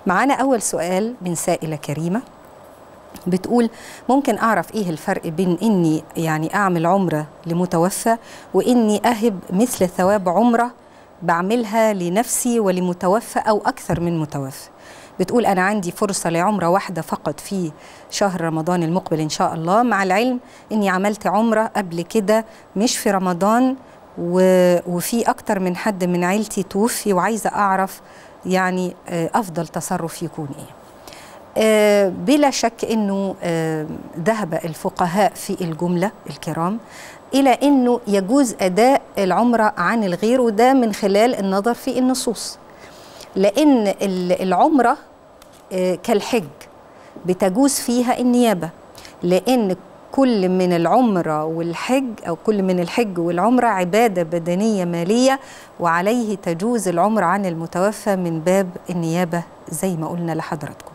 معانا أول سؤال من سائلة كريمة بتقول ممكن أعرف إيه الفرق بين إني يعني أعمل عمرة لمتوفى وإني أهب مثل ثواب عمرة بعملها لنفسي ولمتوفى أو أكثر من متوفى بتقول أنا عندي فرصة لعمرة واحدة فقط في شهر رمضان المقبل إن شاء الله مع العلم إني عملت عمرة قبل كده مش في رمضان و... وفي أكتر من حد من عيلتي توفي وعايزة أعرف يعني أفضل تصرف يكون إيه آه بلا شك انه آه ذهب الفقهاء في الجمله الكرام الى انه يجوز اداء العمره عن الغير وده من خلال النظر في النصوص لان العمره آه كالحج بتجوز فيها النيابه لان كل من العمره والحج او كل من الحج والعمره عباده بدنيه ماليه وعليه تجوز العمره عن المتوفى من باب النيابه زي ما قلنا لحضراتكم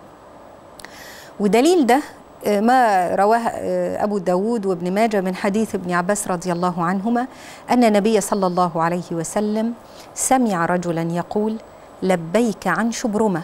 ودليل ده ما رواه أبو داود وابن ماجة من حديث ابن عباس رضي الله عنهما أن النبي صلى الله عليه وسلم سمع رجلا يقول لبيك عن شبرمة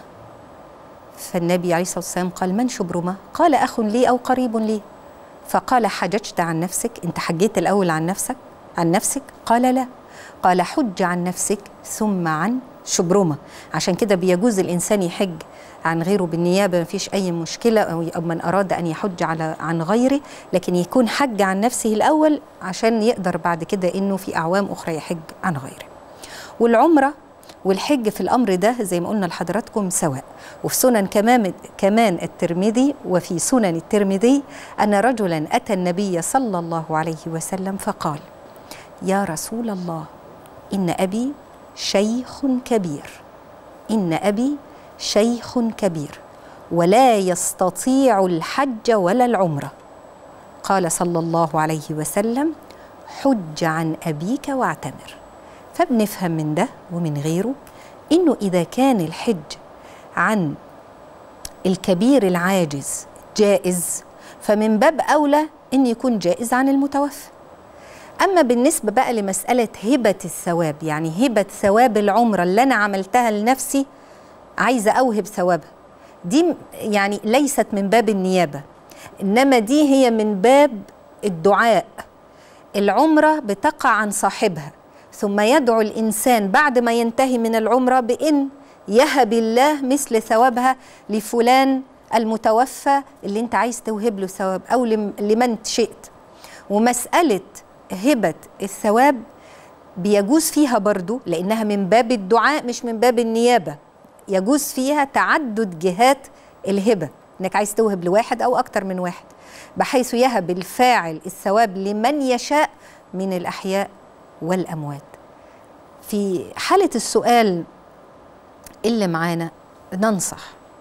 فالنبي عليه الصلاة والسلام قال من شبرمة؟ قال أخ لي أو قريب لي فقال حججت عن نفسك أنت حجيت الأول عن نفسك عن نفسك قال لا قال حج عن نفسك ثم عن شبرمة عشان كده بيجوز الإنسان يحج عن غيره بالنيابه ما فيش اي مشكله او من اراد ان يحج على عن غيره لكن يكون حج عن نفسه الاول عشان يقدر بعد كده انه في اعوام اخرى يحج عن غيره والعمره والحج في الامر ده زي ما قلنا لحضراتكم سواء وفي سنن كمان كمان الترمذي وفي سنن الترمذي ان رجلا اتى النبي صلى الله عليه وسلم فقال يا رسول الله ان ابي شيخ كبير ان ابي شيخ كبير ولا يستطيع الحج ولا العمره قال صلى الله عليه وسلم حج عن ابيك واعتمر فبنفهم من ده ومن غيره انه اذا كان الحج عن الكبير العاجز جائز فمن باب اولى ان يكون جائز عن المتوفى اما بالنسبه بقى لمساله هبه الثواب يعني هبه ثواب العمره اللي انا عملتها لنفسي عايزه اوهب ثوابها دي يعني ليست من باب النيابه انما دي هي من باب الدعاء العمره بتقع عن صاحبها ثم يدعو الانسان بعد ما ينتهي من العمره بان يهب الله مثل ثوابها لفلان المتوفى اللي انت عايز توهب له ثواب او لمن شئت ومساله هبه الثواب بيجوز فيها برضو لانها من باب الدعاء مش من باب النيابه يجوز فيها تعدد جهات الهبه انك عايز توهب لواحد او اكتر من واحد بحيث يهب الفاعل الثواب لمن يشاء من الاحياء والاموات في حاله السؤال اللي معانا ننصح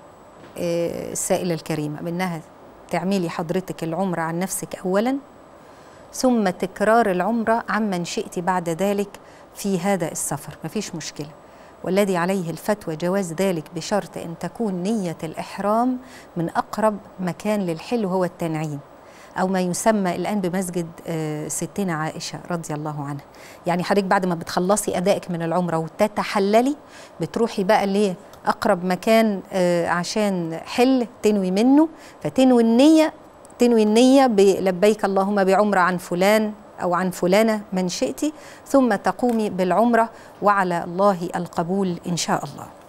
السائله الكريمه بانها تعملي حضرتك العمره عن نفسك اولا ثم تكرار العمره عمن شئت بعد ذلك في هذا السفر مفيش مشكله والذي عليه الفتوى جواز ذلك بشرط ان تكون نيه الاحرام من اقرب مكان للحل وهو التنعيم او ما يسمى الان بمسجد ستنا عائشه رضي الله عنها يعني حضرتك بعد ما بتخلصي ادائك من العمره وتتحللي بتروحي بقى ليه اقرب مكان عشان حل تنوي منه فتنوي النيه تنوي النيه بلبيك اللهم بعمره عن فلان أو عن فلانة من شئت ثم تقومي بالعمرة وعلى الله القبول إن شاء الله